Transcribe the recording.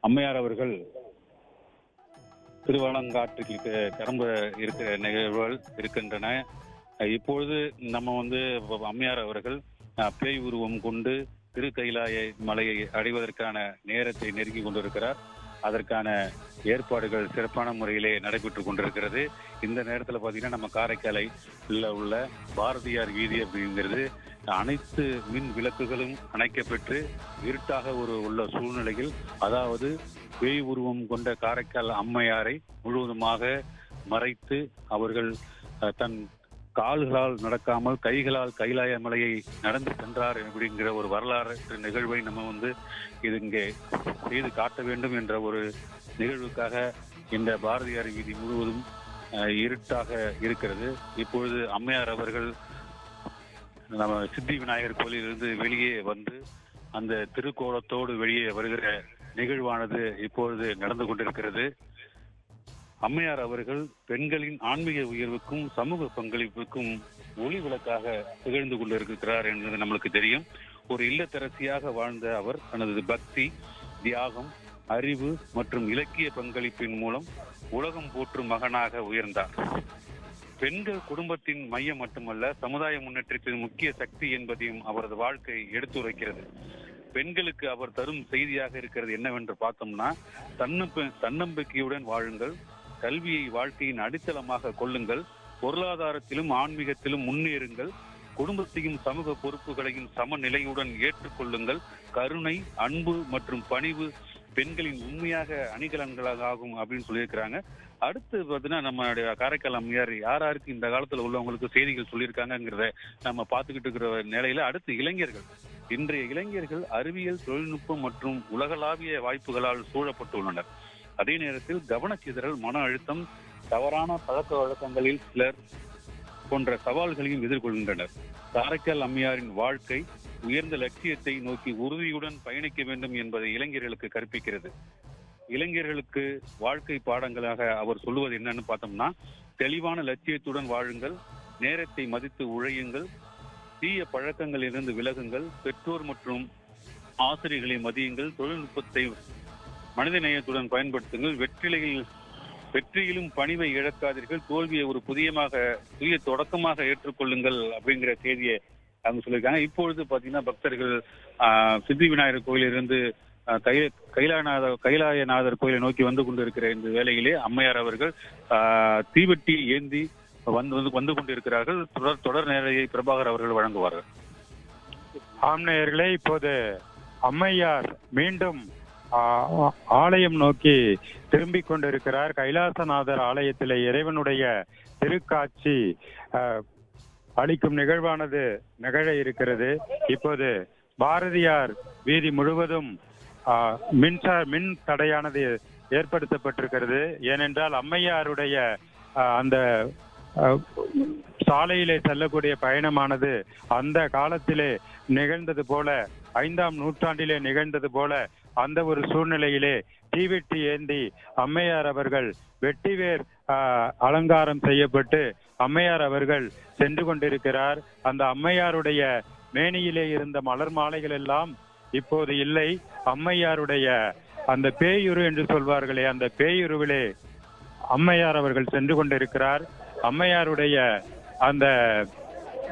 அம்மையார் அவர்கள் திருவாலங்காட்டுக்கு கிளம்ப இருக்கிற நிகழ்வுகள் இருக்கின்றன அஹ் இப்பொழுது நம்ம வந்து அம்மையார் அவர்கள் அஹ், பேய் உருவம் கொண்டு திரு கைலாய மலையை அடைவதற்கான நேரத்தை நெருங்கி கொண்டிருக்கிறார் அதற்கான ஏற்பாடுகள் சிறப்பான முறையிலே நடைபெற்று கொண்டிருக்கிறது இந்த நேரத்தில் பார்த்தீங்கன்னா நம்ம காரைக்காலையில் உள்ள பாரதியார் வீதி அப்படிங்கிறது அனைத்து மின் விளக்குகளும் அணைக்கப்பெற்று இருட்டாக ஒரு உள்ள சூழ்நிலையில் அதாவது பேய் உருவம் கொண்ட காரைக்கால் அம்மையாரை முழுவதுமாக மறைத்து அவர்கள் அஹ், தன் கால்களால் நடக்காமல் கைகளால் கைலாய மலையை நடந்து சென்றார் அப்படிங்கிற ஒரு வரலாற்று நிகழ்வை நம்ம வந்து இது இங்கே செய்து காட்ட வேண்டும் என்ற ஒரு நிகழ்வுக்காக இந்த பாரதியார் வீதி முழுவதும் அஹ், இருட்டாக இருக்கிறது இப்பொழுது அம்மையார் அவர்கள் நம்ம சித்தி விநாயகர் கோயிலிருந்து வெளியே வந்து அந்த திருக்கோலத்தோடு வெளியே வருகிற நிகழ்வானது இப்பொழுது நடந்து கொண்டிருக்கிறது அம்மையார் அவர்கள் பெண்களின் ஆன்மீக உயர்வுக்கும் சமூக பங்களிப்புக்கும் ஒளி விளக்காக திகழ்ந்து கொண்டிருக்கிறார் என்பது நம்மளுக்கு தெரியும் ஒரு இல்லத்தரசியாக வாழ்ந்த அவர் தனது பக்தி தியாகம் அறிவு மற்றும் இலக்கிய பங்களிப்பின் மூலம் உலகம் போற்றும் மகனாக உயர்ந்தார் பெண்கள் குடும்பத்தின் மையம் மட்டுமல்ல சமுதாய முன்னேற்றத்தின் முக்கிய சக்தி என்பதையும் அவரது வாழ்க்கை எடுத்துரைக்கிறது பெண்களுக்கு அவர் தரும் செய்தியாக இருக்கிறது என்னவென்று பார்த்தோம்னா தன்னம்ப தன்னம்பிக்கையுடன் வாழுங்கள் கல்வியை வாழ்க்கையின் அடித்தளமாக கொள்ளுங்கள் பொருளாதாரத்திலும் ஆன்மீகத்திலும் முன்னேறுங்கள் குடும்பத்தையும் சமூக பொறுப்புகளையும் சமநிலையுடன் ஏற்றுக்கொள்ளுங்கள் கருணை அன்பு மற்றும் பணிவு பெண்களின் உண்மையாக அணிகலன்களாக ஆகும் அப்படின்னு சொல்லியிருக்கிறாங்க அடுத்து பார்த்தீங்கன்னா நம்மளுடைய காரைக்கால் அம்மையார் யார் யாருக்கு இந்த காலத்துல உள்ளவங்களுக்கு செய்திகள் சொல்லியிருக்காங்கிறத நம்ம பார்த்துக்கிட்டு இருக்கிற நிலையில அடுத்து இளைஞர்கள் இன்றைய இளைஞர்கள் அறிவியல் தொழில்நுட்பம் மற்றும் உலகளாவிய வாய்ப்புகளால் சூழப்பட்டுள்ளனர் அதே நேரத்தில் கவனச்சிதறல் மன அழுத்தம் தவறான பழக்க வழக்கங்களில் சிலர் போன்ற சவால்களையும் எதிர்கொள்கின்றனர் காரைக்கால் அம்மையாரின் வாழ்க்கை உயர்ந்த லட்சியத்தை நோக்கி உறுதியுடன் பயணிக்க வேண்டும் என்பதை இளைஞர்களுக்கு கற்பிக்கிறது இளைஞர்களுக்கு வாழ்க்கை பாடங்களாக அவர் சொல்லுவது என்னன்னு பார்த்தோம்னா தெளிவான லட்சியத்துடன் வாழுங்கள் நேரத்தை மதித்து உழையுங்கள் தீய பழக்கங்களிலிருந்து விலகுங்கள் பெற்றோர் மற்றும் ஆசிரியர்களை மதியுங்கள் தொழில்நுட்பத்தை மனித நேயத்துடன் பயன்படுத்துங்கள் வெற்றிலையில் வெற்றியிலும் பணிவை இழக்காதீர்கள் தோல்வியை ஒரு புதியமாக புதிய தொடக்கமாக ஏற்றுக்கொள்ளுங்கள் அப்படிங்கிற செய்தியை அவங்க சொல்லியிருக்காங்க இப்பொழுது பாத்தீங்கன்னா பக்தர்கள் ஆஹ், சித்தி விநாயகர் கோயிலிருந்து ஆஹ், கைல கைலாநாத கைலாயநாதர் கோயிலை நோக்கி வந்து கொண்டிருக்கிற இந்த வேளையிலே அம்மையார் அவர்கள் ஆஹ், தீவெட்டி ஏந்தி வந்து வந்து வந்து கொண்டிருக்கிறார்கள் தொடர் தொடர் நேரையை பிரபாகர் அவர்கள் வழங்குவார்கள் ஆம்நேயர்களே இப்போது அம்மையார் மீண்டும் ஆ, ஆலயம் நோக்கி திரும்பிக் கொண்டிருக்கிறார் கைலாசநாதர் ஆலயத்திலே இறைவனுடைய திருக்காட்சி ஆ, அளிக்கும் நிகழ்வானது நிகழ இருக்கிறது இப்போது பாரதியார் வீதி முழுவதும் ஆ, மின்சார மின் தடையானது ஏற்படுத்தப்பட்டிருக்கிறது ஏனென்றால் அம்மையாருடைய ஆ, அந்த ஆ, சாலையிலே செல்லக்கூடிய பயணமானது அந்த காலத்திலே நிகழ்ந்தது போல ஐந்தாம் நூற்றாண்டிலே நிகழ்ந்தது போல அந்த ஒரு சூழ்நிலையிலே தீவெட்டி ஏந்தி அம்மையார் அவர்கள் வெட்டிவேர் ஆ, அலங்காரம் செய்யப்பட்டு அம்மையார் அவர்கள் சென்று கொண்டிருக்கிறார் அந்த அம்மையாருடைய மேனியிலே இருந்த மலர் மாலைகள் எல்லாம் இப்போது இல்லை அம்மையாருடைய அந்த பேயுரு என்று சொல்வார்களே அந்த பேயுருவிலே அம்மையார் அவர்கள் சென்று கொண்டிருக்கிறார் அம்மையாருடைய அந்த